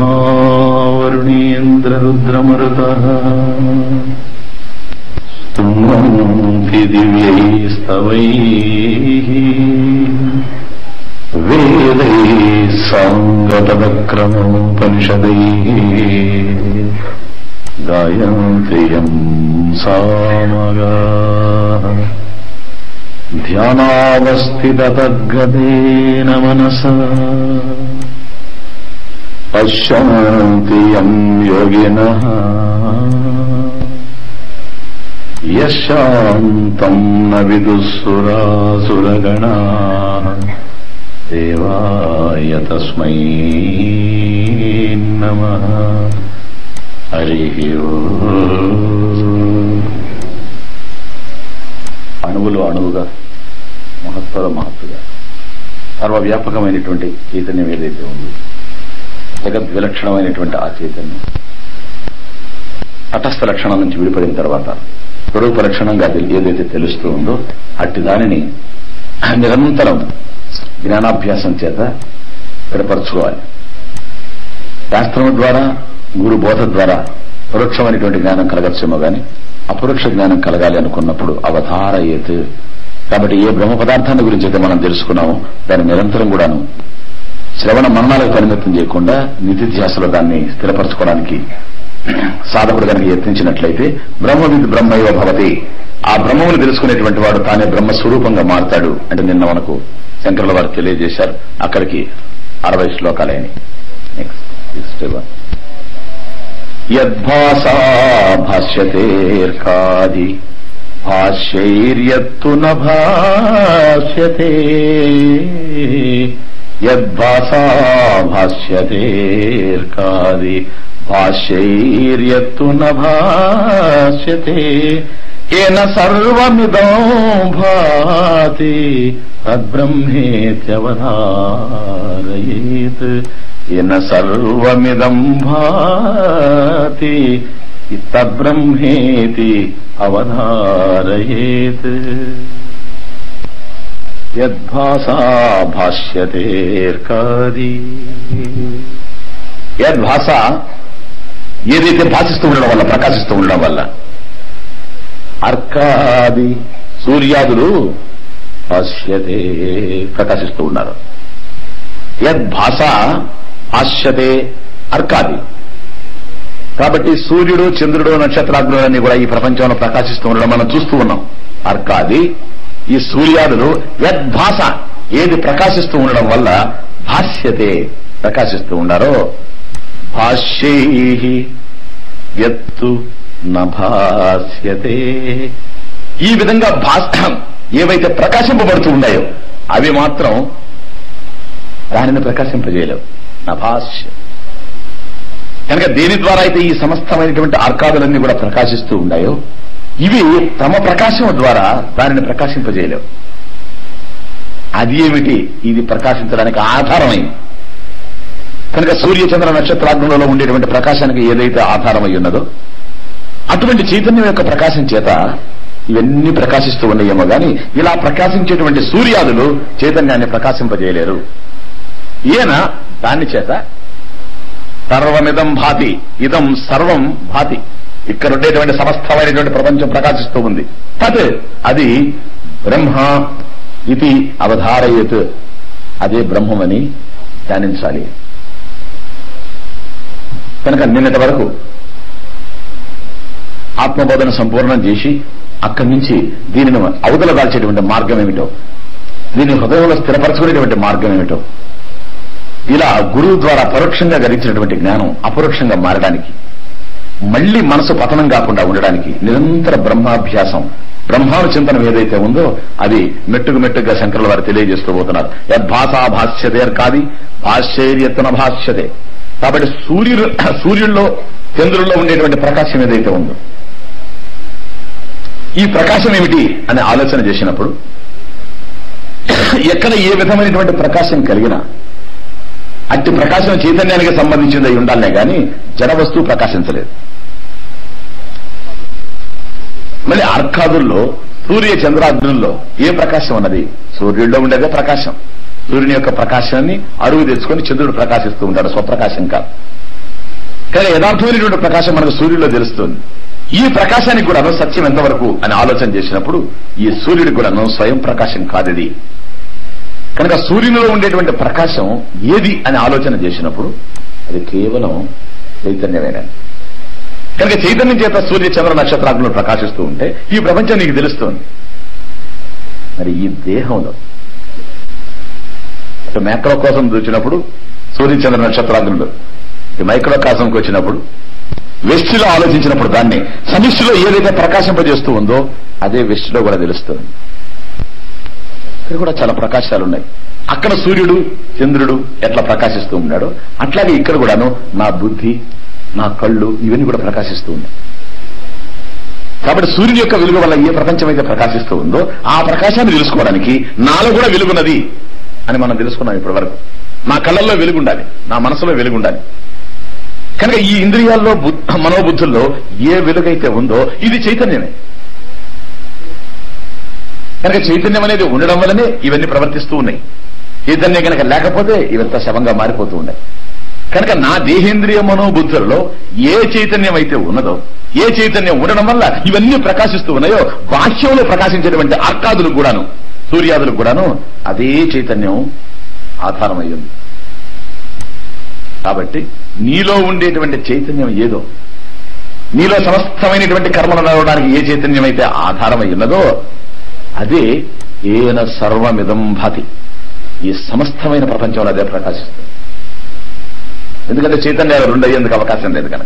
ब्रह्मावरुणेन्द्ररुद्रमरुतः स्तुवन्ति दिव्यैस्तवैः वेदैः साङ्गतवक्रमोपनिषदैः गायन्ति यम् सामगाः ध्यानावस्थिततद्गतेन मनसा पश्यन्ति यम् योगिनः यशान्तम् न विदुःसुरासुरगणाः देवाय तस्मै नमः हरिः ओम् అణువులు అణువుగా మహత్తర మహత్తుగా సర్వవ్యాపకమైనటువంటి చైతన్యం ఏదైతే ఉందో జగద్ విలక్షణమైనటువంటి ఆ చైతన్యం తటస్థ లక్షణం నుంచి విడిపడిన తర్వాత స్వరూప లక్షణంగా అది ఏదైతే తెలుస్తూ ఉందో అట్టి దానిని నిరంతరం జ్ఞానాభ్యాసం చేత స్థిరపరచుకోవాలి శాస్త్రం ద్వారా గురు బోధ ద్వారా పరోక్షమైనటువంటి జ్ఞానం కలగచ్చేమో గాని అపరోక్ష జ్ఞానం కలగాలి అనుకున్నప్పుడు అవధారయేత్ కాబట్టి ఏ బ్రహ్మ పదార్థాన్ని గురించి అయితే మనం తెలుసుకున్నామో దాన్ని నిరంతరం కూడాను శ్రవణ మరణాలకు పరిమితం చేయకుండా నిధిధ్యాసలో దాన్ని స్థిరపరచుకోవడానికి సాధకుడు కనుక యత్నించినట్లయితే బ్రహ్మవిద్ బ్రహ్మైవ భవతి ఆ బ్రహ్మమును తెలుసుకునేటువంటి వాడు తానే బ్రహ్మ స్వరూపంగా మారతాడు అంటే నిన్న మనకు శంకరుల వారు తెలియజేశారు అక్కడికి అరవై శ్లోకాలయని నెక్స్ట్ యద్భాసా భాష్యతేర్కాది భాష్యైర్యత్తు న భాష్యతే యద్భాసా భాష్యతేర్కాది భాష్యైర్యత్తు న భాష్యతే ఏన సర్వమిదం భాతి తద్బ్రహ్మేత్యవధారయేత్ ఏన సర్వమిదం భాతి తద్బ్రహ్మేతి అవధారయేత్ యద్భాసా భాష్యతేర్కాది యద్భాష ఏదైతే భాషిస్తూ ఉండడం వల్ల ప్రకాశిస్తూ ఉండడం వల్ల అర్కాది సూర్యాదులు భాష్యతే ప్రకాశిస్తూ ఉన్నారు యద్భాష భాష్యతే అర్కాది కాబట్టి సూర్యుడు చంద్రుడు నక్షత్రాగ్నులన్నీ కూడా ఈ ప్రపంచంలో ప్రకాశిస్తూ ఉండడం మనం చూస్తూ ఉన్నాం అర్కాది ఈ సూర్యాదులు యద్భాష ఏది ప్రకాశిస్తూ ఉండడం వల్ల భాష్యతే ప్రకాశిస్తూ ఉన్నారో భాష్యై యత్తు నభాస్యతే ఈ విధంగా భాష ఏవైతే ప్రకాశింపబడుతూ ఉన్నాయో అవి మాత్రం దానిని ప్రకాశింపజేయలేవు నభాస్య కనుక దేని ద్వారా అయితే ఈ సమస్తమైనటువంటి అర్కాదులన్నీ కూడా ప్రకాశిస్తూ ఉన్నాయో ఇవి తమ ప్రకాశం ద్వారా దానిని ప్రకాశింపజేయలేవు అది ఏమిటి ఇది ప్రకాశించడానికి ఆధారమైంది కనుక సూర్య చంద్ర నక్షత్రాగ్నులలో ఉండేటువంటి ప్రకాశానికి ఏదైతే ఆధారమై ఉన్నదో అటువంటి చైతన్యం యొక్క ప్రకాశం చేత ఇవన్నీ ప్రకాశిస్తూ ఉన్నాయేమో గాని ఇలా ప్రకాశించేటువంటి సూర్యాదులు చైతన్యాన్ని ప్రకాశింపజేయలేరు ఈయన దాని చేత సర్వమిదం భాతి ఇదం సర్వం భాతి ఇక్కడ ఉండేటువంటి సమస్తమైనటువంటి ప్రపంచం ప్రకాశిస్తూ ఉంది తత్ అది బ్రహ్మ ఇది అవధారయత్ అదే బ్రహ్మమని ధ్యానించాలి కనుక నిన్నటి వరకు ఆత్మబోధన సంపూర్ణం చేసి అక్కడి నుంచి దీనిని అవతల దాల్చేటువంటి మార్గం ఏమిటో దీన్ని హృదయంలో స్థిరపరచుకునేటువంటి మార్గం ఏమిటో ఇలా గురువు ద్వారా పరోక్షంగా గరించినటువంటి జ్ఞానం అపరోక్షంగా మారడానికి మళ్లీ మనసు పతనం కాకుండా ఉండడానికి నిరంతర బ్రహ్మాభ్యాసం బ్రహ్మాను చింతనం ఏదైతే ఉందో అది మెట్టుకు మెట్టుగా శంకరుల వారు తెలియజేస్తూ పోతున్నారు యద్భాషా భాష్యతే కాది భాష్యైర్యత్న భాష్యతే కాబట్టి సూర్యుడు సూర్యుల్లో చంద్రుల్లో ఉండేటువంటి ప్రకాశం ఏదైతే ఉందో ఈ ప్రకాశం ఏమిటి అనే ఆలోచన చేసినప్పుడు ఎక్కడ ఏ విధమైనటువంటి ప్రకాశం కలిగినా అట్టి ప్రకాశం చైతన్యానికి సంబంధించింది అయి ఉండాలనే గాని జడ వస్తువు ప్రకాశించలేదు మళ్ళీ అర్కాదుల్లో సూర్య చంద్రాగ్నుల్లో ఏ ప్రకాశం ఉన్నది సూర్యుడిలో ఉండేదే ప్రకాశం సూర్యుని యొక్క ప్రకాశాన్ని అరువు తెచ్చుకొని చంద్రుడు ప్రకాశిస్తూ ఉంటాడు స్వప్రకాశం కాదు కానీ యథార్థమైనటువంటి ప్రకాశం మనకు సూర్యుడిలో తెలుస్తుంది ఈ ప్రకాశానికి కూడాను సత్యం ఎంతవరకు అని ఆలోచన చేసినప్పుడు ఈ సూర్యుడికి కూడాను స్వయం ప్రకాశం కాదిది కనుక సూర్యునిలో ఉండేటువంటి ప్రకాశం ఏది అని ఆలోచన చేసినప్పుడు అది కేవలం చైతన్యమైన కనుక చైతన్యం చేత సూర్య చంద్ర నక్షత్రాలను ప్రకాశిస్తూ ఉంటే ఈ ప్రపంచం నీకు తెలుస్తుంది మరి ఈ దేహంలో మేకల కోసం చూసినప్పుడు సూర్య చంద్ర నక్షత్రాగ్నులు ఈ మైక్రో కాసంకి వచ్చినప్పుడు వెస్టిలో ఆలోచించినప్పుడు దాన్ని సమిష్టిలో ఏదైతే ప్రకాశింపజేస్తూ ఉందో అదే వెస్టిలో కూడా తెలుస్తుంది ఇక్కడ కూడా చాలా ప్రకాశాలు ఉన్నాయి అక్కడ సూర్యుడు చంద్రుడు ఎట్లా ప్రకాశిస్తూ ఉన్నాడో అట్లాగే ఇక్కడ కూడాను నా బుద్ధి నా కళ్ళు ఇవన్నీ కూడా ప్రకాశిస్తూ ఉన్నాయి కాబట్టి సూర్యుని యొక్క వెలుగు వల్ల ఏ ప్రపంచం అయితే ప్రకాశిస్తూ ఉందో ఆ ప్రకాశాన్ని తెలుసుకోవడానికి నాలో కూడా వెలుగున్నది అని మనం తెలుసుకున్నాం ఇప్పటి వరకు నా కళ్ళల్లో వెలుగుండాలి నా మనసులో వెలుగుండాలి కనుక ఈ ఇంద్రియాల్లో బుద్ధ- మనోబుద్ధుల్లో ఏ వెలుగైతే ఉందో ఇది చైతన్యమే కనుక చైతన్యం అనేది ఉండడం వల్లనే ఇవన్నీ ప్రవర్తిస్తూ ఉన్నాయి చైతన్యం కనుక లేకపోతే ఇవంతా శవంగా మారిపోతూ ఉన్నాయి కనుక నా దేహేంద్రియ మనోబుద్ధులలో ఏ చైతన్యం అయితే ఉన్నదో ఏ చైతన్యం ఉండడం వల్ల ఇవన్నీ ప్రకాశిస్తూ ఉన్నాయో బాహ్యంలో ప్రకాశించేటువంటి అర్కాదులకు కూడాను సూర్యాదులకు కూడాను అదే చైతన్యం ఆధారమయ్యింది కాబట్టి నీలో ఉండేటువంటి చైతన్యం ఏదో నీలో సమస్తమైనటువంటి కర్మలు నడవడానికి ఏ చైతన్యం అయితే ఆధారమై ఉన్నదో అదే ఏన సర్వమిదం భాతి ఈ సమస్తమైన ప్రపంచంలో అదే ప్రకాశిస్తుంది ఎందుకంటే చైతన్యాలు రెండు అయ్యేందుకు అవకాశం లేదు కనుక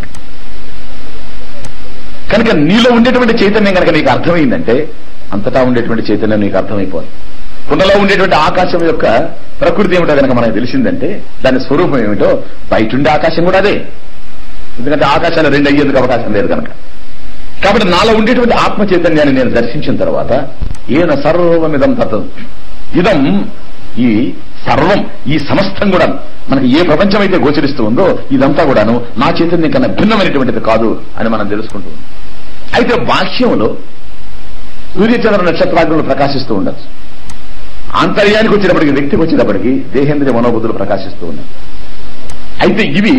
కనుక నీలో ఉండేటువంటి చైతన్యం కనుక నీకు అర్థమైందంటే అంతటా ఉండేటువంటి చైతన్యం నీకు అర్థమైపోవాలి కుండలో ఉండేటువంటి ఆకాశం యొక్క ప్రకృతి ఏమిటో కనుక మనకు తెలిసిందంటే దాని స్వరూపం ఏమిటో బయట ఉండే ఆకాశం కూడా అదే ఎందుకంటే ఆకాశాలు రెండు అయ్యేందుకు అవకాశం లేదు కనుక కాబట్టి నాలో ఉండేటువంటి ఆత్మ చైతన్యాన్ని నేను దర్శించిన తర్వాత ఈయన సర్వమిదం తత్వం ఇదం ఈ సర్వం ఈ సమస్తం కూడా మనకి ఏ ప్రపంచం అయితే గోచరిస్తూ ఉందో ఇదంతా కూడాను నా చైతన్యం కన్నా భిన్నమైనటువంటిది కాదు అని మనం తెలుసుకుంటూ ఉన్నాం. అయితే బాహ్యంలో సూర్యచంద్ర నక్షత్రాగ్నులు ప్రకాశిస్తూ ఉండొచ్చు ఆంతర్యానికి వచ్చేటప్పటికి వ్యక్తికి వచ్చేటప్పటికి దేహేంద్రియ మనోబుద్ధులు ప్రకాశిస్తూ ఉన్నాయి అయితే ఇవి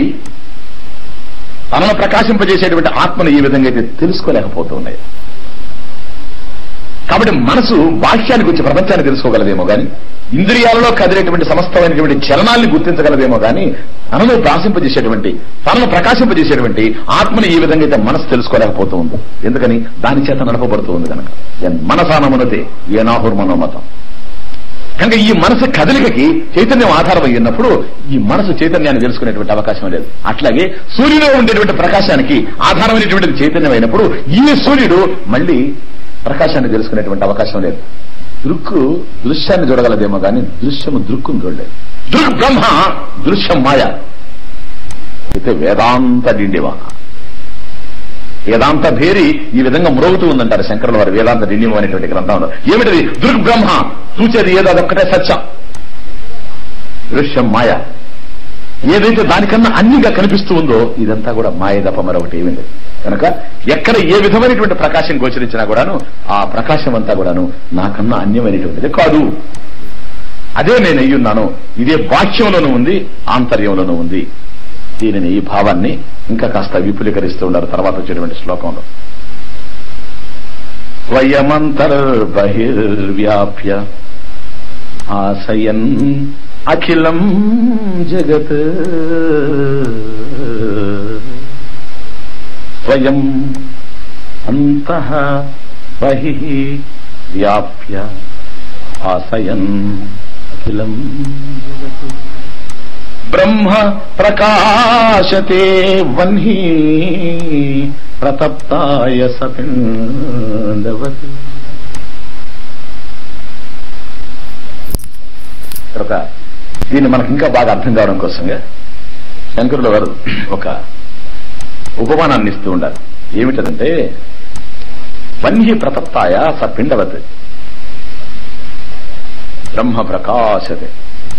తనను ప్రకాశింపజేసేటువంటి ఆత్మను ఈ విధంగా అయితే తెలుసుకోలేకపోతూ ఉన్నాయి కాబట్టి మనసు బాహ్యానికి వచ్చి ప్రపంచాన్ని తెలుసుకోగలదేమో గాని ఇంద్రియాలలో కదిలేటువంటి సమస్తమైనటువంటి చలనాల్ని గుర్తించగలదేమో గాని తనను ప్రాసింపజేసేటువంటి తనను ప్రకాశింపజేసేటువంటి ఆత్మను ఈ విధంగా అయితే మనసు తెలుసుకోలేకపోతూ ఉంది ఎందుకని దాని చేత నడపబడుతూ ఉంది కనుక మనసానమునతే ఏ నాహుర్ మనోమతం కనుక ఈ మనసు కదలికకి చైతన్యం ఆధారం అయినప్పుడు ఈ మనసు చైతన్యాన్ని తెలుసుకునేటువంటి అవకాశం లేదు అట్లాగే సూర్యులో ఉండేటువంటి ప్రకాశానికి ఆధారమైనటువంటి చైతన్యం అయినప్పుడు ఈ సూర్యుడు మళ్ళీ ప్రకాశాన్ని తెలుసుకునేటువంటి అవకాశం లేదు దృక్కు దృశ్యాన్ని చూడగలదేమో కానీ దృశ్యము దృక్కును చూడలేదు దృక్ బ్రహ్మ దృశ్యం మాయ అయితే వేదాంత డిండివా వేదాంత భేరి ఈ విధంగా మురుగుతూ ఉందంటారు శంకరుల వారి వేదాంత డిండిమం అనేటువంటి గ్రంథంలో ఏమిటది దృగ్బ్రహ్మ చూచేది ఏదో అదొక్కటే సత్యం దృశ్యం మాయ ఏదైతే దానికన్నా అన్నిగా కనిపిస్తూ ఉందో ఇదంతా కూడా మాయ తప్ప మరొకటి ఏమీ లేదు కనుక ఎక్కడ ఏ విధమైనటువంటి ప్రకాశం గోచరించినా కూడాను ఆ ప్రకాశం అంతా కూడాను నాకన్నా అన్యమైనటువంటిది కాదు అదే నేను అయ్యున్నాను ఇదే బాహ్యంలోనూ ఉంది ఆంతర్యంలోనూ ఉంది దీనిని ఈ భావాన్ని ఇంకా కాస్త విపులీకరిస్తూ ఉన్నారు తర్వాత వచ్చేటువంటి శ్లోకంలో స్వయమంతర్బహిర్వ్యాప్య ఆశయన్ అఖిలం జగత్ స్వయం అంతః బహి వ్యాప్య ఆశయన్ అఖిలం జగత్ బ్రహ్మ ప్రకాశతే వహ్ని ప్రతప్తాయ సపిండవతి ఒక దీన్ని మనకి ఇంకా బాగా అర్థం కావడం కోసంగా శంకరుల వారు ఒక ఉపమానాన్ని ఇస్తూ ఉండాలి ఏమిటంటే వన్హి ప్రతప్తాయ స పిండవత్ బ్రహ్మ ప్రకాశతే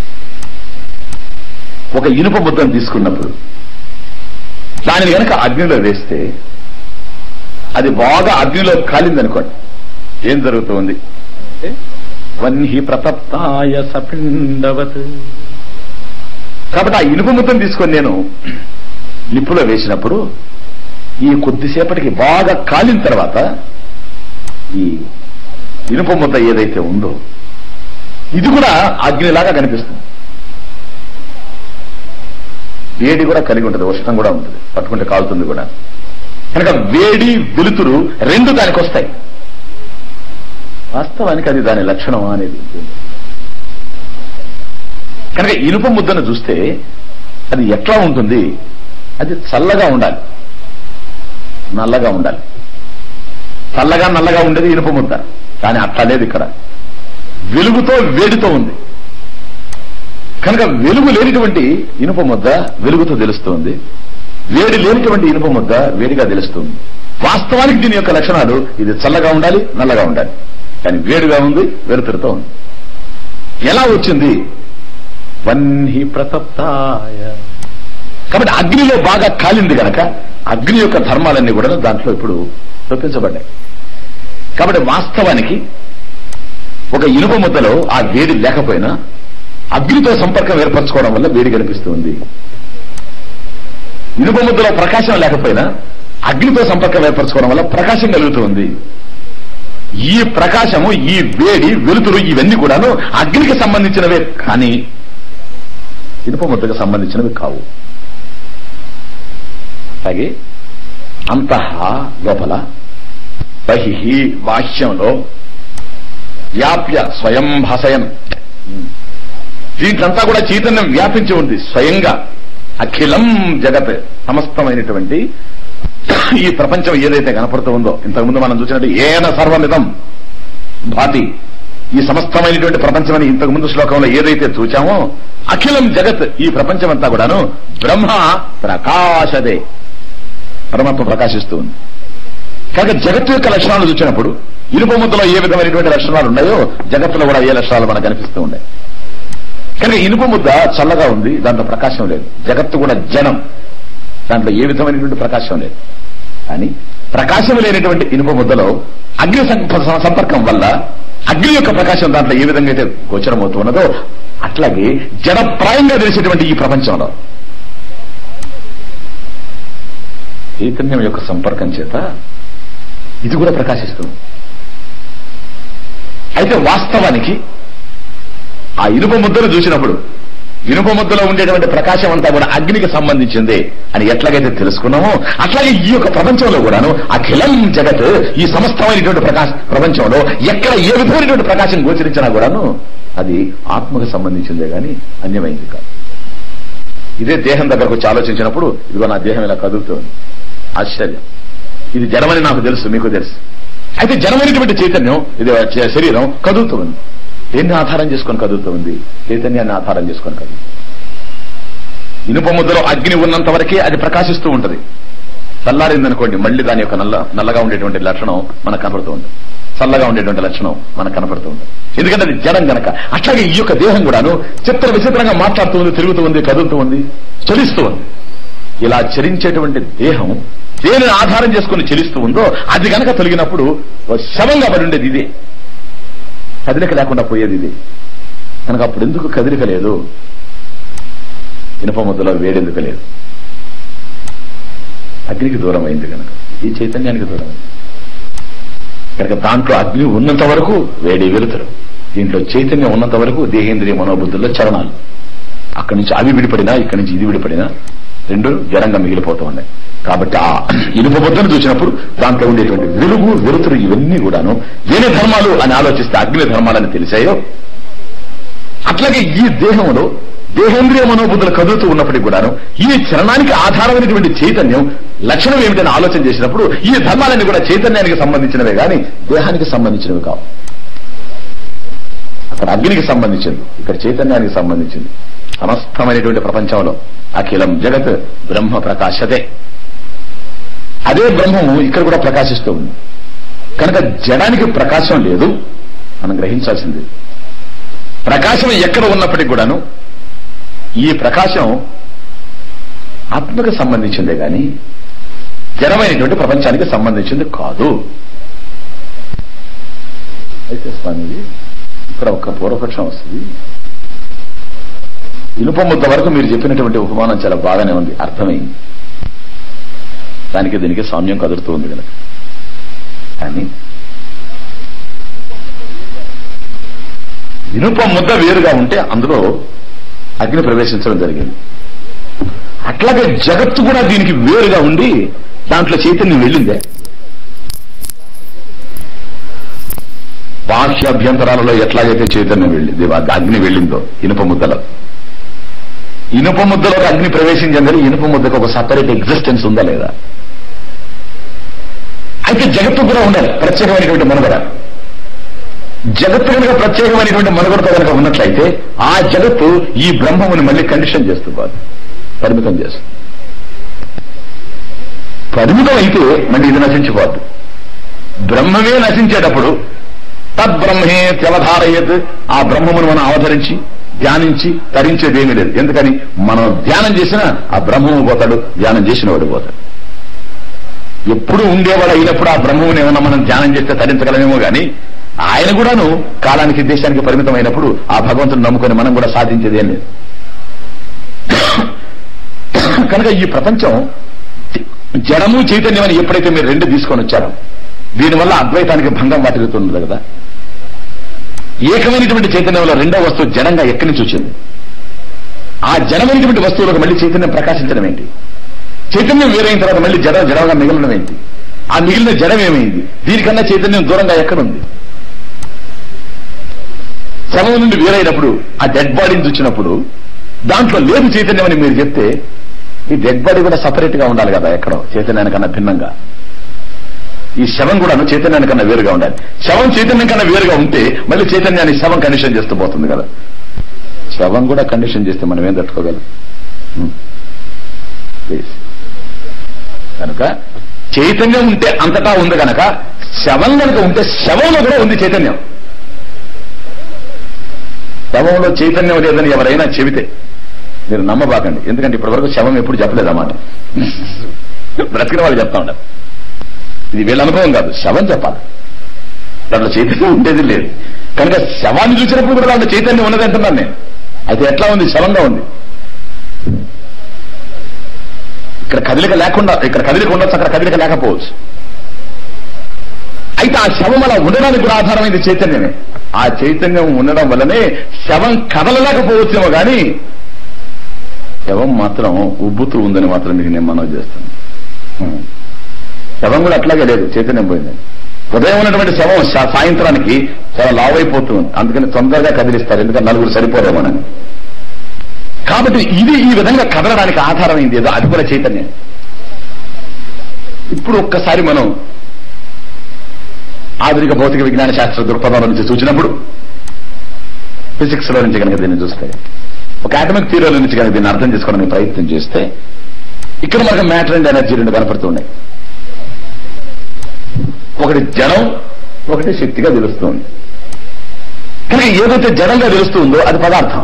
ఒక ఇనుప ముద్దను తీసుకున్నప్పుడు దానిని గనక అగ్నిలో వేస్తే అది బాగా అగ్నిలో కాలిందనుకోండి ఏం జరుగుతుంది అంటే వన్హి ప్రతప్తాయ సపిండవత్ కాబట్టి ఆ ఇనుప ముద్దను తీసుకొని నేను నిప్పులో వేసినప్పుడు ఈ కొద్దిసేపటికి బాగా కాలిన తర్వాత ఈ ఇనుప ముద్ద ఏదైతే ఉందో ఇది కూడా అగ్నిలాగా కనిపిస్తుంది వేడి కూడా కలిగి ఉంటుంది ఉష్ణం కూడా ఉంటుంది పట్టుకుంటే కాలుతుంది కూడా కనుక వేడి వెలుతురు రెండు దానికి వస్తాయి వాస్తవానికి అది దాని లక్షణం అనేది కనుక ఇనుప ముద్దను చూస్తే అది ఎట్లా ఉంటుంది అది చల్లగా ఉండాలి నల్లగా ఉండాలి చల్లగా నల్లగా ఉండేది ఇనుప ముద్ద కానీ అట్లా లేదు ఇక్కడ వెలుగుతో వేడితో ఉంది కనుక వెలుగు లేనిటువంటి ఇనుప ముద్ద వెలుగుతో తెలుస్తుంది వేడి లేనిటువంటి ఇనుప ముద్ద వేడిగా తెలుస్తుంది వాస్తవానికి దీని యొక్క లక్షణాలు ఇది చల్లగా ఉండాలి నల్లగా ఉండాలి కానీ వేడిగా ఉంది వెలుతురుతో ఉంది ఎలా వచ్చింది వన్హి ప్రతప్తాయ కాబట్టి అగ్నిలో బాగా కాలింది గనక అగ్ని యొక్క ధర్మాలన్నీ కూడా దాంట్లో ఇప్పుడు చూపించబడ్డాయి కాబట్టి వాస్తవానికి ఒక ఇనుప ముద్దలో ఆ వేడి లేకపోయినా అగ్నితో సంపర్కం ఏర్పరచుకోవడం వల్ల వేడి కనిపిస్తుంది ఇనుప ముద్దలో ప్రకాశం లేకపోయినా అగ్నితో సంపర్కం ఏర్పరచుకోవడం వల్ల ప్రకాశం కలుగుతుంది ఈ ప్రకాశము ఈ వేడి వెలుతురు ఇవన్నీ కూడాను అగ్నికి సంబంధించినవే కానీ ఇనుప ముద్దకు సంబంధించినవి కావు అలాగే అంతః లోపల బహి బాహ్యంలో వ్యాప్య స్వయం భాషయం దీంట్లంతా కూడా చైతన్యం వ్యాపించి ఉంది స్వయంగా అఖిలం జగత్ సమస్తమైనటువంటి ఈ ప్రపంచం ఏదైతే కనపడుతూ ఉందో ఇంతకుముందు మనం చూసినట్టు ఏన సర్వమిదం భాతి ఈ సమస్తమైనటువంటి ప్రపంచమని ఇంతకు ముందు శ్లోకంలో ఏదైతే చూచామో అఖిలం జగత్ ఈ ప్రపంచం అంతా కూడాను బ్రహ్మ ప్రకాశదే పరమాత్మ ప్రకాశిస్తూ ఉంది కనుక జగత్తు యొక్క లక్షణాలు చూసినప్పుడు ఇనుప ముద్దలో ఏ విధమైనటువంటి లక్షణాలు ఉన్నాయో జగత్తులో కూడా ఏ లక్షణాలు మనకు కనిపిస్తూ ఉన్నాయి కనుక ఇనుప ముద్ద చల్లగా ఉంది దాంట్లో ప్రకాశం లేదు జగత్తు కూడా జనం దాంట్లో ఏ విధమైనటువంటి ప్రకాశం లేదు కానీ ప్రకాశం లేనటువంటి ఇనుప ముద్దలో అగ్ని సం- సంపర్కం వల్ల అగ్ని యొక్క ప్రకాశం దాంట్లో ఏ విధంగా అయితే గోచరమవుతున్నదో అట్లాగే జడప్రాయంగా తెలిసేటువంటి ఈ ప్రపంచంలో చైతన్యం యొక్క సంపర్కం చేత ఇది కూడా ప్రకాశిస్తుంది అయితే వాస్తవానికి ఆ ఇనుప ముద్దను చూసినప్పుడు ఇనుప ముద్దలో ఉండేటువంటి ప్రకాశం అంతా కూడా అగ్నికి సంబంధించింది అని ఎట్లాగైతే తెలుసుకున్నామో అట్లాగే ఈ యొక్క ప్రపంచంలో కూడాను అఖిలం జగత్ ఈ సమస్తమైనటువంటి ప్రకాశ ప్రపంచంలో ఎక్కడ ఏ విధమైనటువంటి ప్రకాశం గోచరించినా కూడాను అది ఆత్మకు సంబంధించిందే గాని అన్యమైంది కాదు ఇదే దేహం దగ్గరకు వచ్చి ఆలోచించినప్పుడు ఇదిగో నా దేహం ఇలా కదులుతోంది ఆశ్చర్యం ఇది జడమని నాకు తెలుసు మీకు తెలుసు అయితే జడమైనటువంటి చైతన్యం ఇది చ- శరీరం కదులుతూ ఉంది దేన్ని ఆధారం చేసుకొని కదులుతూ ఉంది చైతన్యాన్ని ఆధారం చేసుకొని కదులుతుంది ఇనుప ముద్దలో అగ్ని ఉన్నంత వరకే అది ప్రకాశిస్తూ ఉంటది చల్లారిందనుకోండి మళ్ళీ దాని యొక్క నల్ల నల్లగా ఉండేటువంటి లక్షణం మనకు కనపడుతూ ఉంటుంది చల్లగా ఉండేటువంటి లక్షణం మనకు కనపడుతూ ఉంటుంది ఎందుకంటే అది జడం గనక అట్లాగే ఈ యొక్క దేహం కూడాను చిత్ర విచిత్రంగా మాట్లాడుతూ ఉంది తిరుగుతూ ఉంది కదులుతూ ఉంది చలిస్తూ ఉంది ఇలా చరించేటువంటి దేహం దేనిని ఆధారం చేసుకుని చెలిస్తూ ఉందో అది గనక తొలగినప్పుడు ఓ శవంగా పడి ఉండేది ఇదే కదలిక లేకుండా పోయేది ఇది కనుక అప్పుడు ఎందుకు కదలిక లేదు ఇనుప ముద్దలో వేడెందుకు లేదు అగ్నికి దూరం అయింది కనుక ఈ చైతన్యానికి దూరం అయింది కనుక దాంట్లో అగ్ని ఉన్నంత వరకు వేడి వెలుతురు దీంట్లో చైతన్యం ఉన్నంత వరకు దేహేంద్రియ మనోబుద్ధుల్లో చలనాలు అక్కడి నుంచి అవి విడిపడినా ఇక్కడి నుంచి ఇది విడిపడినా రెండు జడంగా మిగిలిపోతూ ఉన్నాయి కాబట్టి ఆ ఇనుప బుద్ధను చూసినప్పుడు దాంట్లో ఉండేటువంటి వెలుగు వెలుతురు ఇవన్నీ కూడాను వేరే ధర్మాలు అని ఆలోచిస్తే అగ్ని ధర్మాలని తెలిసాయో అట్లాగే ఈ దేహంలో దేహేంద్రియ మనోబుద్ధులు కదులుతూ ఉన్నప్పటికీ కూడాను ఈ చలనానికి ఆధారమైనటువంటి చైతన్యం లక్షణం ఏమిటని ఆలోచన చేసినప్పుడు ఈ ధర్మాలన్నీ కూడా చైతన్యానికి సంబంధించినవే గాని దేహానికి సంబంధించినవి కావు అక్కడ అగ్నికి సంబంధించింది ఇక్కడ చైతన్యానికి సంబంధించింది సమస్తమైనటువంటి ప్రపంచంలో అఖిలం జగత్ బ్రహ్మ ప్రకాశతే అదే బ్రహ్మము ఇక్కడ కూడా ప్రకాశిస్తూ ఉంది కనుక జడానికి ప్రకాశం లేదు మనం గ్రహించాల్సింది ప్రకాశం ఎక్కడ ఉన్నప్పటికీ కూడాను ఈ ప్రకాశం ఆత్మకు సంబంధించిందే గాని జడమైనటువంటి ప్రపంచానికి సంబంధించింది కాదు అయితే స్వామిది ఇక్కడ ఒక పూర్వపక్షం వస్తుంది ఇనుప ముద్ద వరకు మీరు చెప్పినటువంటి ఉపమానం చాలా బాగానే ఉంది అర్థమైంది దానికి దీనికి సామ్యం కదురుతూ ఉంది కనుక కానీ ఇనుప ముద్ద వేరుగా ఉంటే అందులో అగ్ని ప్రవేశించడం జరిగింది అట్లాగే జగత్తు కూడా దీనికి వేరుగా ఉండి దాంట్లో చైతన్యం వెళ్ళిందే బాహ్య అభ్యంతరాలలో ఎట్లాగైతే చైతన్యం వెళ్ళింది ఆ అగ్ని వెళ్ళిందో ఇనుప ముద్దలో ఇనుప ముద్దలోకి అగ్ని ప్రవేశించండి ఇనుప ముద్దకు ఒక సపరేట్ ఎగ్జిస్టెన్స్ ఉందా లేదా అయితే జగత్తు కూడా ఉండాలి ప్రత్యేకమైనటువంటి మనుగడ జగత్తు కనుక ప్రత్యేకమైనటువంటి మనుగడతో కనుక ఉన్నట్లయితే ఆ జగత్తు ఈ బ్రహ్మముని మళ్ళీ కండిషన్ చేస్తూ కాదు పరిమితం చేస్తుంది పరిమితం అయితే మళ్ళీ ఇది నశించిపోద్దు బ్రహ్మమే నశించేటప్పుడు తద్బ్రహ్మే తెలధారయత్ ఆ బ్రహ్మమును మనం అవతరించి ధ్యానించి తరించేదేమీ లేదు ఎందుకని మనం ధ్యానం చేసినా ఆ బ్రహ్మము పోతాడు ధ్యానం చేసిన వాడు పోతాడు ఎప్పుడు ఉండేవాడు అయినప్పుడు ఆ బ్రహ్మముని ఏమన్నా మనం ధ్యానం చేస్తే తరించగలమేమో గాని ఆయన కూడాను కాలానికి దేశానికి పరిమితం అయినప్పుడు ఆ భగవంతుని నమ్ముకొని మనం కూడా సాధించేది ఏం లేదు కనుక ఈ ప్రపంచం జడము చైతన్యం అని ఎప్పుడైతే మీరు రెండు తీసుకొని వచ్చారో దీనివల్ల అద్వైతానికి భంగం వాటిల్లుతుంది కదా ఏకమైనటువంటి చైతన్యంలో రెండో వస్తువు జడంగా ఎక్కడి నుంచి వచ్చింది ఆ జడమైనటువంటి వస్తువులకు మళ్ళీ చైతన్యం ప్రకాశించడం ఏంటి చైతన్యం వేరైన తర్వాత మళ్ళీ జడ జడంగా మిగలడం ఏంటి ఆ మిగిలిన జడం ఏమైంది దీనికన్నా చైతన్యం దూరంగా ఎక్కడుంది శవం నుండి వేరైనప్పుడు ఆ డెడ్ బాడీని చూసినప్పుడు దాంట్లో లేదు చైతన్యం అని మీరు చెప్తే ఈ డెడ్ బాడీ కూడా సపరేట్ గా ఉండాలి కదా ఎక్కడో చైతన్యానికన్నా భిన్నంగా ఈ శవం కూడాను చైతన్యానికన్నా వేరుగా ఉండాలి శవం చైతన్యం కన్నా వేరుగా ఉంటే మళ్ళీ చైతన్యాన్ని శవం కండిషన్ చేస్తూ పోతుంది కదా శవం కూడా కండిషన్ చేస్తే మనం ఏం తట్టుకోగలం ప్లీజ్ కనుక చైతన్యం ఉంటే అంతటా ఉంది కనుక శవం కనుక ఉంటే శవంలో కూడా ఉంది చైతన్యం శవంలో చైతన్యం లేదని ఎవరైనా చెబితే మీరు నమ్మబాకండి ఎందుకంటే ఇప్పటివరకు శవం ఎప్పుడు చెప్పలేదు అన్నమాట బ్రతికిన వాళ్ళు చెప్తా ఉంటారు ఇది వీళ్ళ అనుభవం కాదు శవం చెప్పాలి దాంట్లో చైతన్యం ఉండేది లేదు కనుక శవాన్ని చూసినప్పుడు కూడా దాంట్లో చైతన్యం ఉన్నది అంటున్నాను నేను అయితే ఎట్లా ఉంది శవంగా ఉంది ఇక్కడ కదలిక లేకుండా ఇక్కడ కదలిక ఉండొచ్చు అక్కడ కదలిక లేకపోవచ్చు అయితే ఆ శవం అలా ఉండడానికి కూడా ఆధారమైంది చైతన్యమే ఆ చైతన్యం ఉండడం వల్లనే శవం కదలలేకపోవచ్చేమో కానీ శవం మాత్రం ఉబ్బుతూ ఉందని మాత్రం మీకు నేను మనవి చేస్తాను శవం కూడా అట్లాగే లేదు చైతన్యం పోయింది ఉదయం ఉన్నటువంటి శవం సా- సాయంత్రానికి చాలా లావైపోతుంది అందుకని తొందరగా కదిలిస్తారు ఎందుకంటే నలుగురు సరిపోరేమోనని కాబట్టి ఇది ఈ విధంగా కదలడానికి ఆధారమైంది ఏదో అది కూడా చైతన్యం ఇప్పుడు ఒక్కసారి మనం ఆధునిక భౌతిక విజ్ఞాన శాస్త్ర దృక్పథం నుంచి చూసినప్పుడు ఫిజిక్స్ లో నుంచి కనుక దీన్ని చూస్తే ఒక అటమిక్ థియరీల నుంచి కనుక దీన్ని అర్థం చేసుకోవడానికి ప్రయత్నం చేస్తే ఇక్కడ మనకు మ్యాటర్ అండ్ ఎనర్జీ రెండు కనపడుతున్నాయి ఒకటి జడం ఒకటి శక్తిగా తెలుస్తుంది కనుక ఏదైతే జడంగా తెలుస్తుందో అది పదార్థం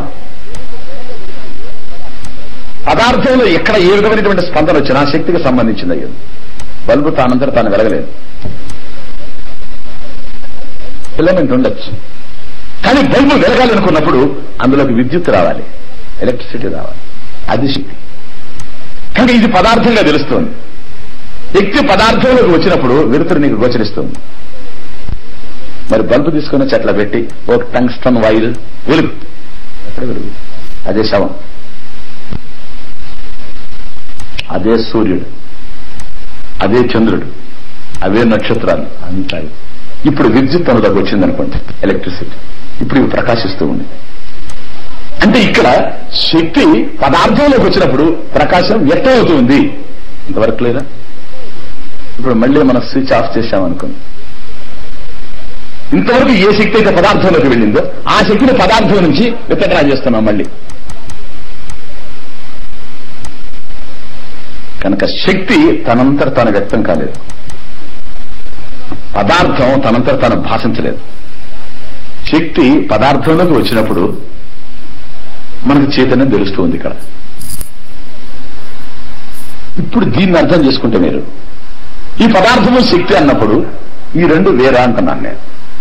పదార్థంలో ఎక్కడ ఏ విధమైనటువంటి స్పందన వచ్చినా శక్తికి సంబంధించింది అయ్యేది బల్బు తానంతట తాను వెలగలేదు ఫిలమెంట్ ఉండొచ్చు కానీ బల్బు వెలగాలనుకున్నప్పుడు అందులోకి విద్యుత్ రావాలి ఎలక్ట్రిసిటీ రావాలి అది శక్తి కానీ ఇది పదార్థంగా తెలుస్తుంది శక్తి పదార్థంలోకి వచ్చినప్పుడు వెలుతురు నీకు గోచరిస్తుంది మరి బల్బు తీసుకుని వచ్చి అట్లా పెట్టి ఒక టంగ్స్టన్ వైర్ వెలుగు ఎక్కడ వెలుగు అదే శవం అదే సూర్యుడు అదే చంద్రుడు అవే నక్షత్రాలు అంతా ఇవి. ఇప్పుడు విద్యుత్ అందులోకి వచ్చిందనుకోండి ఎలక్ట్రిసిటీ ఇప్పుడు ఇవి ప్రకాశిస్తూ ఉంది అంటే ఇక్కడ శక్తి పదార్థంలోకి వచ్చినప్పుడు ప్రకాశం వ్యక్తమవుతుంది ఇంతవరకు లేదా ఇప్పుడు మళ్ళీ మనం స్విచ్ ఆఫ్ చేశామనుకోండి ఇంతవరకు ఏ శక్తి అయితే పదార్థంలోకి వెళ్ళిందో ఆ శక్తిని పదార్థం నుంచి విత్తడ్రా చేస్తున్నాం మళ్ళీ కనుక శక్తి తనంతట తాను వ్యక్తం కాలేదు పదార్థం తనంతట తాను భాషించలేదు శక్తి పదార్థంలోకి వచ్చినప్పుడు మనకు చైతన్యం తెలుస్తుంది ఇక్కడ ఇప్పుడు దీన్ని అర్థం చేసుకుంటే మీరు ఈ పదార్థము శక్తి అన్నప్పుడు ఈ రెండు వేరా అంటున్నాను నేను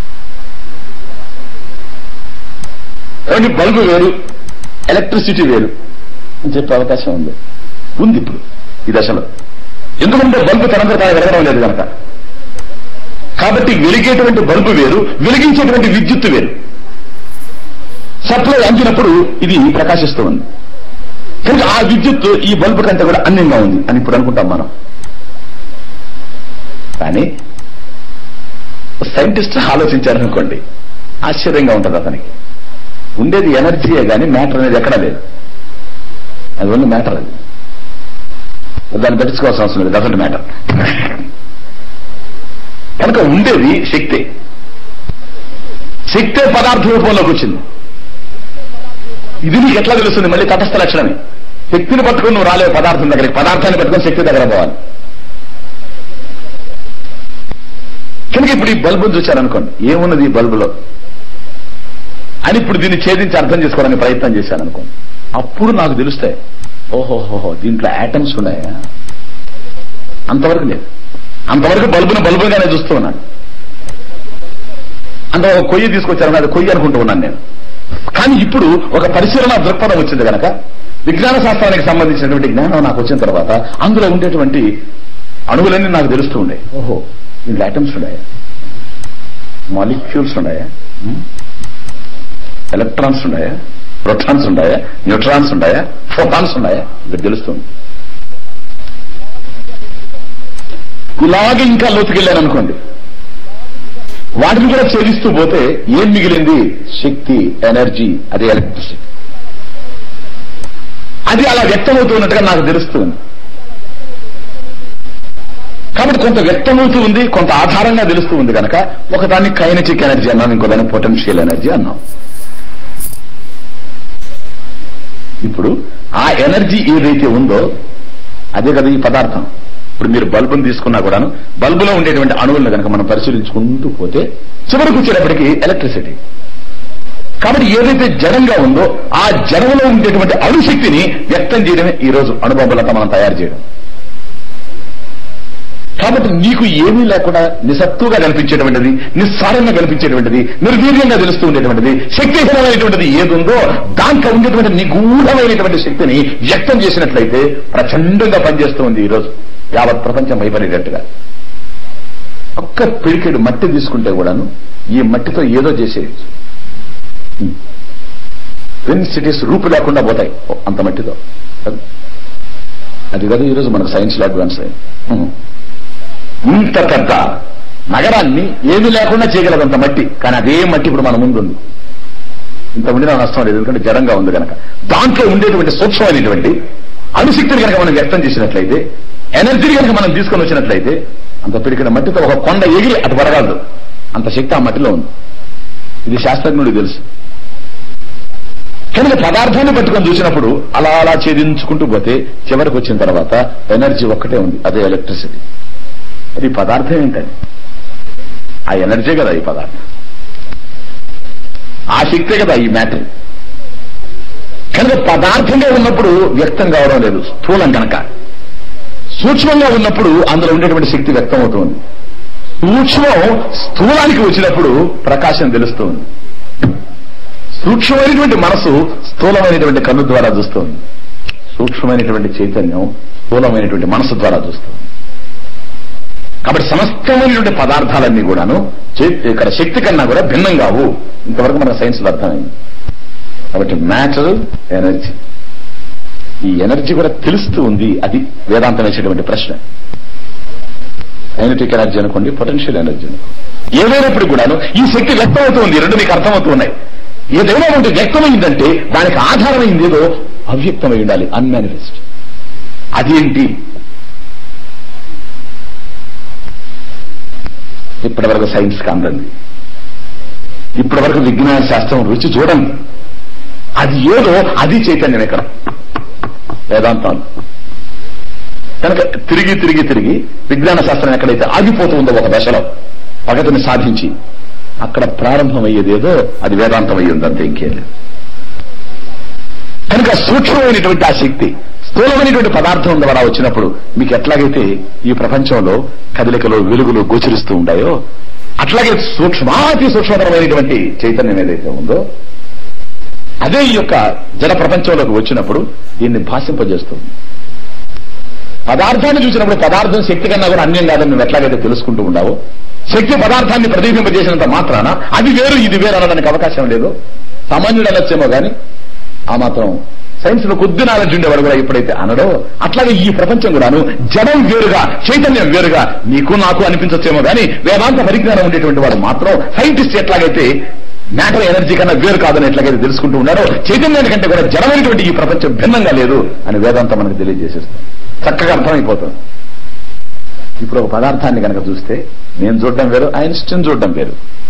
ఏమండి బల్బు వేరు ఎలక్ట్రిసిటీ వేరు అని చెప్పే అవకాశం ఉంది ఉంది ఇప్పుడు ఈ దశలో ఎందుకంటే బల్బు తనంతట తాను వెలగడం లేదు కనుక కాబట్టి వెలిగేటువంటి బల్బు వేరు వెలిగించేటువంటి విద్యుత్తు వేరు సప్లై అందినప్పుడు ఇది ప్రకాశిస్తూ ఉంది కనుక ఆ విద్యుత్ ఈ బల్బు కంటే కూడా అన్యంగా ఉంది అని ఇప్పుడు అనుకుంటాం మనం కానీ సైంటిస్ట్ ఆలోచించారనుకోండి ఆశ్చర్యంగా ఉంటుంది అతనికి ఉండేది ఎనర్జీయే కానీ మ్యాటర్ అనేది ఎక్కడా లేదు అది ఓన్లీ మ్యాటర్ అది దాన్ని పట్టించుకోవాల్సిన అవసరం లేదు డజంట్ మ్యాటర్ కనుక ఉండేది శక్తి శక్తే పదార్థ రూపంలోకి వచ్చింది ఇది నీకు ఎట్లా తెలుస్తుంది మళ్ళీ తటస్థ లక్షణమే శక్తిని పట్టుకుని నువ్వు రాలేవు పదార్థం దగ్గరికి పదార్థాన్ని పట్టుకుని శక్తి దగ్గర పోవాలి కనుక ఇప్పుడు ఈ బల్బును చూశారనుకోండి ఏమున్నది ఈ బల్బులో అని ఇప్పుడు దీన్ని ఛేదించి అర్థం చేసుకోవడానికి ప్రయత్నం చేశాను అనుకోండి అప్పుడు నాకు తెలుస్తాయి ఓహోహోహో దీంట్లో యాటమ్స్ ఉన్నాయా అంతవరకు లేదు అంతవరకు బల్బును బల్బుగానే చూస్తూ ఉన్నాను అంత ఒక కొయ్యి తీసుకొచ్చారు అది కొయ్యి అనుకుంటూ ఉన్నాను నేను కానీ ఇప్పుడు ఒక పరిశీలన దృక్పథం వచ్చింది కనుక విజ్ఞాన శాస్త్రానికి సంబంధించినటువంటి జ్ఞానం నాకు వచ్చిన తర్వాత అందులో ఉండేటువంటి అణువులన్నీ నాకు తెలుస్తూ ఉండే ఓహో దీంట్లో ఐటమ్స్ ఉన్నాయా మాలిక్యూల్స్ ఉన్నాయా ఎలక్ట్రాన్స్ ఉన్నాయా ప్రోటాన్స్ ఉన్నాయా న్యూట్రాన్స్ ఉన్నాయా ఫోటాన్స్ ఉన్నాయా ఇది తెలుస్తుంది ఇలాగే ఇంకా లోతుకెళ్ళాను అనుకోండి వాటిని కూడా ఛేదిస్తూ పోతే ఏం మిగిలింది శక్తి ఎనర్జీ అదే ఎలక్ట్రిసిటీ అది అలా వ్యక్తమవుతున్నట్టుగా నాకు తెలుస్తుంది కాబట్టి కొంత వ్యక్తమవుతూ ఉంది కొంత ఆధారంగా తెలుస్తూ ఉంది కనుక ఒకదాన్ని కైనటిక్ ఎనర్జీ అన్నాం ఇంకో దాన్ని పొటెన్షియల్ ఎనర్జీ అన్నాం ఇప్పుడు ఆ ఎనర్జీ ఏదైతే ఉందో అదే కదా ఈ పదార్థం ఇప్పుడు మీరు బల్బును తీసుకున్నా కూడాను బల్బులో ఉండేటువంటి అణువులను కనుక మనం పరిశీలించుకుంటూ పోతే చివరికి వచ్చేటప్పటికి ఎలక్ట్రిసిటీ కాబట్టి ఏదైతే జడంగా ఉందో ఆ జడంలో ఉండేటువంటి అణుశక్తిని వ్యక్తం చేయడమే ఈ రోజు అణుబొమ్మలంతా మనం తయారు చేయడం కాబట్టి నీకు ఏమీ లేకుండా నిస్సత్తుగా కనిపించేటువంటిది నిస్సారంగా కనిపించేటువంటిది నిర్వీర్యంగా తెలుస్తూ ఉండేటువంటిది శక్తిహీనమైనటువంటిది ఏదుందో దాంట్లో ఉండేటువంటి నిగూఢమైనటువంటి శక్తిని వ్యక్తం చేసినట్లయితే ప్రచండంగా పనిచేస్తూ ఉంది ఈ రోజు యావత్ ప్రపంచం భయపడేటట్టుగా ఒక్క పిడికెడు మట్టి తీసుకుంటే కూడాను ఈ మట్టితో ఏదో చేసేయచ్చు ట్విన్ సిటీస్ రూపు లేకుండా పోతాయి అంత మట్టితో కదా? అది కదా ఈరోజు మనకు సైన్స్ లో అడ్వాన్స్ అయింది ఉహు. ఇంత పెద్ద నగరాన్ని ఏమీ లేకుండా చేయగలదంత మట్టి కానీ అదే మట్టి ఇప్పుడు మన ముందు ఉంది ఇంత ఉండినా నష్టం లేదు ఎందుకంటే జడంగా ఉంది కనుక దాంట్లో ఉండేటువంటి సూక్ష్మమైనటువంటి అణుశక్తిని కనుక మనం వ్యక్తం చేసినట్లయితే ఎనర్జీని కనుక మనం తీసుకొని వచ్చినట్లయితే అంత పిడికిన మట్టితో ఒక కొండ ఎగిరి అటు పడగలదు అంత శక్తి ఆ మట్టిలో ఉంది ఇది శాస్త్రజ్ఞుడికి తెలుసు కనుక పదార్థాన్ని పట్టుకొని చూసినప్పుడు అలా అలా ఛేదించుకుంటూ పోతే చివరికి వచ్చిన తర్వాత ఎనర్జీ ఒక్కటే ఉంది అదే ఎలక్ట్రిసిటీ అది పదార్థం ఏంటని ఆ ఎనర్జీ కదా ఈ పదార్థం ఆ శక్తే కదా ఈ మ్యాటర్ కనుక పదార్థంగా ఉన్నప్పుడు వ్యక్తం కావడం లేదు స్థూలం కనుక సూక్ష్మంగా ఉన్నప్పుడు అందులో ఉండేటువంటి శక్తి వ్యక్తం అవుతుంది సూక్ష్మం స్థూలానికి వచ్చినప్పుడు ప్రకాశం తెలుస్తుంది సూక్ష్మమైనటువంటి మనసు స్థూలమైనటువంటి కన్ను ద్వారా చూస్తుంది సూక్ష్మమైనటువంటి చైతన్యం స్థూలమైనటువంటి మనసు ద్వారా చూస్తుంది కాబట్టి సమస్తమైనటువంటి పదార్థాలన్నీ కూడాను చే- ఇక్కడ శక్తి కన్నా కూడా భిన్నం కావు ఇంతవరకు మనకు సైన్స్ లో అర్థమైంది కాబట్టి మ్యాటర్ ఎనర్జీ ఈ ఎనర్జీ కూడా తెలుస్తూ ఉంది అది వేదాంతం వేసేటువంటి ప్రశ్న కైనటిక్ ఎనర్జీ అనుకోండి పొటెన్షియల్ ఎనర్జీ అనుకోండి ఏదైనప్పుడు కూడాను ఈ శక్తి వ్యక్తమవుతుంది రెండు మీకు అర్థమవుతున్నాయి ఏదైనా ఉంటే వ్యక్తమైందంటే దానికి ఆధారమైంది ఏదో అవ్యక్తమై ఉండాలి అన్మానిఫెస్ట్ అదేంటి ఇప్పటి వరకు సైన్స్ కందండి ఇప్పటి వరకు విజ్ఞాన శాస్త్రం రుచి చూడండి అది ఏదో అది చైతన్యం ఇక్కడ వేదాంతం కనుక తిరిగి తిరిగి తిరిగి విజ్ఞాన శాస్త్రం ఎక్కడైతే ఆగిపోతుందో ఒక దశలో ప్రగతిని సాధించి అక్కడ ప్రారంభమయ్యేదేదో అది వేదాంతం అయ్యింది అంతే ఇంకేం లేదు కనుక సూక్ష్మమైనటువంటి ఆ శక్తి స్థూలమైనటువంటి పదార్థం ద్వారా వచ్చినప్పుడు మీకు ఎట్లాగైతే ఈ ప్రపంచంలో కదలికలు వెలుగులు గోచరిస్తూ ఉంటాయో అట్లాగే సూక్ష్మాతి సూక్ష్మతరమైనటువంటి చైతన్యం ఏదైతే ఉందో అదే ఈ యొక్క జల ప్రపంచంలోకి వచ్చినప్పుడు దీన్ని భాషింపజేస్తుంది పదార్థాన్ని చూసినప్పుడు పదార్థం శక్తి కన్నా కూడా అన్యం కాదని నువ్వు ఎట్లాగైతే తెలుసుకుంటూ ఉన్నావో శక్తి పదార్థాన్ని ప్రతిబింబజేసినంత మాత్రాన అది వేరు ఇది వేరు అనడానికి అవకాశం లేదు సామాన్యుడు అనొచ్చేమో గాని ఆ మాత్రం సైన్స్ లో కొద్ది నాలెడ్జ్ ఉండేవాడు కూడా ఎప్పుడైతే అనడో అట్లాగే ఈ ప్రపంచం కూడాను జడం వేరుగా చైతన్యం వేరుగా నీకు నాకు అనిపించొచ్చేమో గాని వేదాంత పరిజ్ఞానం ఉండేటువంటి వాడు మాత్రం సైంటిస్ట్ ఎట్లాగైతే మ్యాటర్ ఎనర్జీ కన్నా వేరు కాదని ఎట్లాగైతే తెలుసుకుంటూ ఉన్నారో చైతన్యాని కంటే కూడా జడమైనటువంటి ఈ ప్రపంచం భిన్నంగా లేదు అని వేదాంతం మనకు తెలియజేసేస్తుంది చక్కగా అర్థమైపోతుంది ఇప్పుడు ఒక పదార్థాన్ని కనుక చూస్తే నేను చూడడం వేరు ఐన్స్టీన్ చూడడం వేరు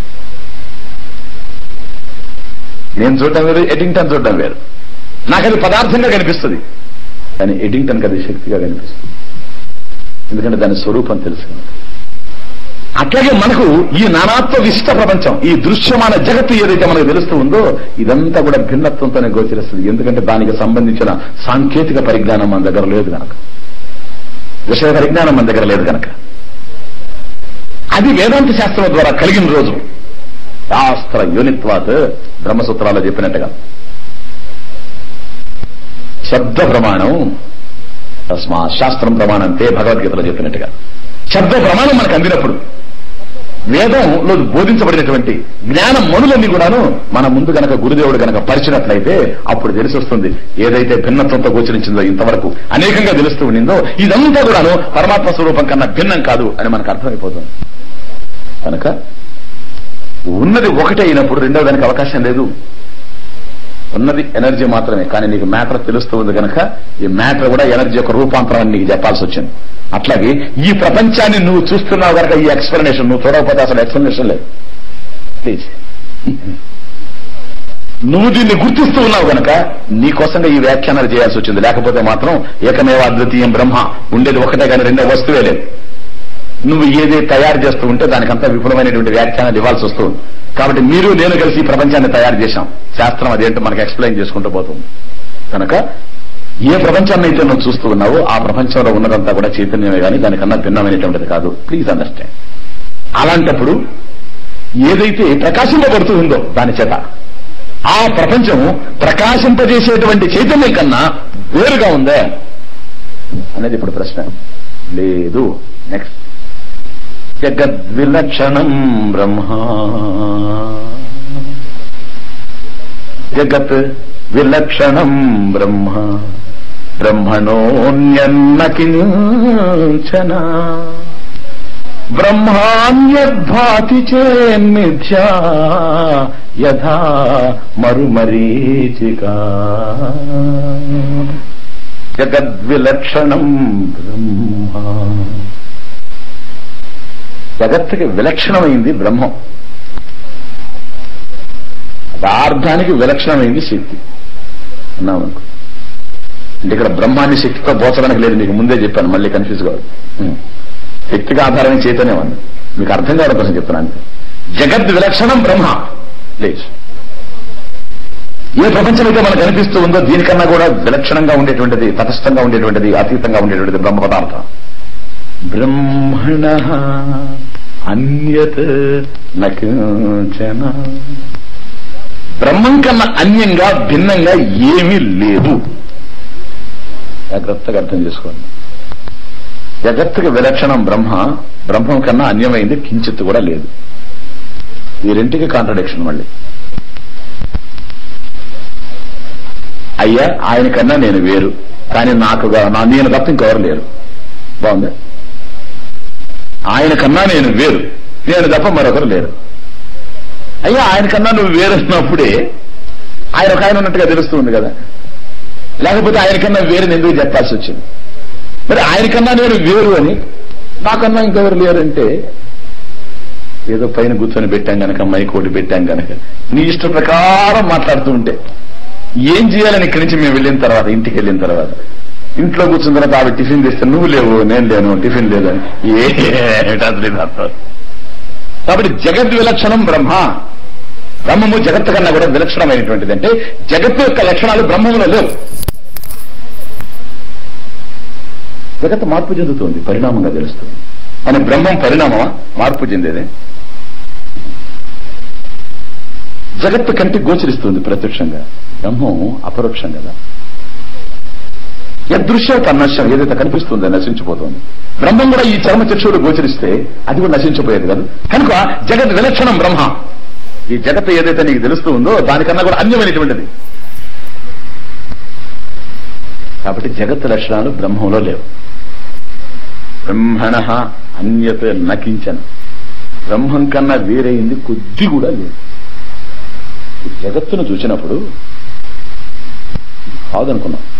నేను చూడడం వేరు ఎడింగ్టన్ చూడడం వేరు నాకు అది పదార్థంగా కనిపిస్తుంది కానీ ఎడింగ్టన్ అది శక్తిగా కనిపిస్తుంది ఎందుకంటే దాని స్వరూపం తెలుసు కనుక అట్లాగే మనకు ఈ నానాత్వ విశిష్ట ప్రపంచం ఈ దృశ్యమాన జగత్తు ఏదైతే మనకు తెలుస్తూ ఉందో ఇదంతా కూడా భిన్నత్వంతోనే గోచరిస్తుంది ఎందుకంటే దానికి సంబంధించిన సాంకేతిక పరిజ్ఞానం మన దగ్గర లేదు కనుక విషయ పరిజ్ఞానం మన దగ్గర లేదు కనుక అది వేదాంత శాస్త్రం ద్వారా కలిగిన రోజు శాస్త్ర యోనిత్వాత్ బ్రహ్మసూత్రాల్లో చెప్పినట్టుగా శబ్ద ప్రమాణం తస్మా శాస్త్రం ప్రమాణంతే భగవద్గీతలో చెప్పినట్టుగా శబ్ద ప్రమాణం మనకు అందినప్పుడు వేదంలో బోధించబడినటువంటి జ్ఞాన మనులన్నీ కూడాను మన ముందు గనక గురుదేవుడు గనక పరిచినట్లయితే అప్పుడు తెలిసి వస్తుంది ఏదైతే భిన్నత్వంతో గోచరించిందో ఇంతవరకు అనేకంగా తెలుస్తూ ఉండిందో ఇదంతా కూడాను పరమాత్మ స్వరూపం కన్నా భిన్నం కాదు అని మనకు అర్థమైపోతుంది కనుక ఉన్నది ఒకటే అయినప్పుడు రెండవ దానికి అవకాశం లేదు ఉన్నది ఎనర్జీ మాత్రమే కానీ నీకు మ్యాటర్ తెలుస్తూ ఉంది కనుక ఈ మ్యాటర్ కూడా ఎనర్జీ యొక్క రూపాంతరం అని నీకు చెప్పాల్సి వచ్చింది అట్లాగే ఈ ప్రపంచాన్ని నువ్వు చూస్తున్నావు కనుక ఈ ఎక్స్ప్లెనేషన్ నువ్వు చూడకపోతే అసలు ఎక్స్ప్లెనేషన్ లేదు ప్లీజ్ నువ్వు దీన్ని గుర్తిస్తూ ఉన్నావు గనక నీకోసంగా ఈ వ్యాఖ్యానాలు చేయాల్సి వచ్చింది లేకపోతే మాత్రం ఏకమేవ అద్వితీయం బ్రహ్మ ఉండేది ఒకటే కానీ రెండో వస్తువే లేదు నువ్వు ఏది తయారు చేస్తూ ఉంటే దానికంతా విపులమైనటువంటి వ్యాఖ్యానాలు ఇవ్వాల్సి వస్తుంది కాబట్టి మీరు నేను కలిసి ఈ ప్రపంచాన్ని తయారు చేశాం శాస్త్రం అదేంటో మనకు ఎక్స్ప్లెయిన్ చేసుకుంటూ పోతుంది కనుక ఏ ప్రపంచాన్ని అయితే నువ్వు చూస్తూ ఉన్నావో ఆ ప్రపంచంలో ఉన్నదంతా కూడా చైతన్యమే కానీ దానికన్నా భిన్నమైనటువంటిది కాదు ప్లీజ్ అండర్స్టాండ్ అలాంటప్పుడు ఏదైతే ప్రకాశింపబడుతూ ఉందో దాని చేత ఆ ప్రపంచం ప్రకాశింపజేసేటువంటి చైతన్యం కన్నా వేరుగా ఉందే అనేది ఇప్పుడు ప్రశ్న లేదు నెక్స్ట్ జగద్విలక్షణం బ్రహ్మ జగత్ విలక్షణం బ్రహ్మ బ్రహ్మణోన్యన్న కించన బ్రహ్మాన్యద్భాతి చేన్మిథ్యా యథా మరుమరీచిక జగద్విలక్షణం బ్రహ్మ జగత్తుకి విలక్షణమైంది బ్రహ్మం పదార్థానికి విలక్షణమైంది శక్తి అన్నామనుకో అంటే ఇక్కడ బ్రహ్మాన్ని శక్తితో పోచడానికి లేదు మీకు ముందే చెప్పాను మళ్ళీ కన్ఫ్యూజ్ కాదు ఉం. శక్తికి ఆధారమైన చైతన్యం అండి మీకు అర్థం కావడం కోసం చెప్తున్నాను జగద్ విలక్షణం బ్రహ్మ లేదు ఏ ప్రపంచం అయితే మనకు కనిపిస్తూ ఉందో దీనికన్నా కూడా విలక్షణంగా ఉండేటువంటిది తటస్థంగా ఉండేటువంటిది అతీతంగా ఉండేటువంటిది బ్రహ్మ పదార్థం బ్రహ్మణ అన్యత్ నకించన బ్రహ్మం కన్నా అన్యంగా భిన్నంగా ఏమీ లేదు జాగ్రత్తగా అర్థం చేసుకోండి జగత్తుకి విలక్షణం బ్రహ్మ బ్రహ్మం కన్నా అన్యమైంది కించిత్ కూడా లేదు ఈ రెంటికి కాంట్రడిక్షన్ మళ్ళీ అయ్యా ఆయన కన్నా నేను వేరు కానీ నాకు గా- నా నేను తప్ప ఇంకెవరు లేరు బాగుంది ఆయన కన్నా నేను వేరు నేను తప్ప మరొకరు లేరు అయ్యా ఆయన కన్నా నువ్వు వేరున్నప్పుడే ఆయన ఒక ఆయన ఉన్నట్టుగా తెలుస్తుంది కదా లేకపోతే ఆయన కన్నా వేరు ఎందుకు చెప్పాల్సి వచ్చింది మరి ఆయన కన్నా నేను వేరు అని నాకన్నా ఇంకెవరు లేరంటే ఏదో పైన కూర్చొని పెట్టాం గనక మైకోటి పెట్టాం గనక నీ ఇష్ట ప్రకారం మాట్లాడుతూ ఉంటే ఏం చేయాలని ఇక్కడి నుంచి మేము వెళ్ళిన తర్వాత ఇంటికి వెళ్ళిన తర్వాత ఇంట్లో కూర్చున్న తర్వాత ఆవిడ టిఫిన్ తెస్తే నువ్వు లేవు నేను లేను టిఫిన్ లేదని ఏమిటది అర్థం కాబట్టి జగద్ విలక్షణం బ్రహ్మ బ్రహ్మము జగత్తు కన్నా కూడా విలక్షణమైనటువంటిది అంటే జగత్తు యొక్క లక్షణాలు బ్రహ్మంలో లేవు జగత్తు మార్పు చెందుతుంది పరిణామంగా తెలుస్తుంది అని బ్రహ్మం పరిణామమా మార్పు చెందేదే జగత్తు కంటికి గోచరిస్తుంది ప్రత్యక్షంగా బ్రహ్మం అపరోక్షం కదా యదృశ్యం తన్నశ్యం ఏదైతే కనిపిస్తుందో నశించిపోతుంది బ్రహ్మం కూడా ఈ చర్మ చక్షువులు గోచరిస్తే అది కూడా నశించిపోయేది కాదు కనుక జగత్ విలక్షణం బ్రహ్మ ఈ జగత్ ఏదైతే నీకు తెలుస్తూ ఉందో దానికన్నా కూడా అన్యమైనటువంటిది కాబట్టి జగత్ లక్షణాలు బ్రహ్మంలో లేవు బ్రహ్మణ అన్యత నకించను బ్రహ్మం కన్నా వేరైంది కొద్ది కూడా లేదు ఈ జగత్తును చూసినప్పుడు ఇది కాదనుకున్నాం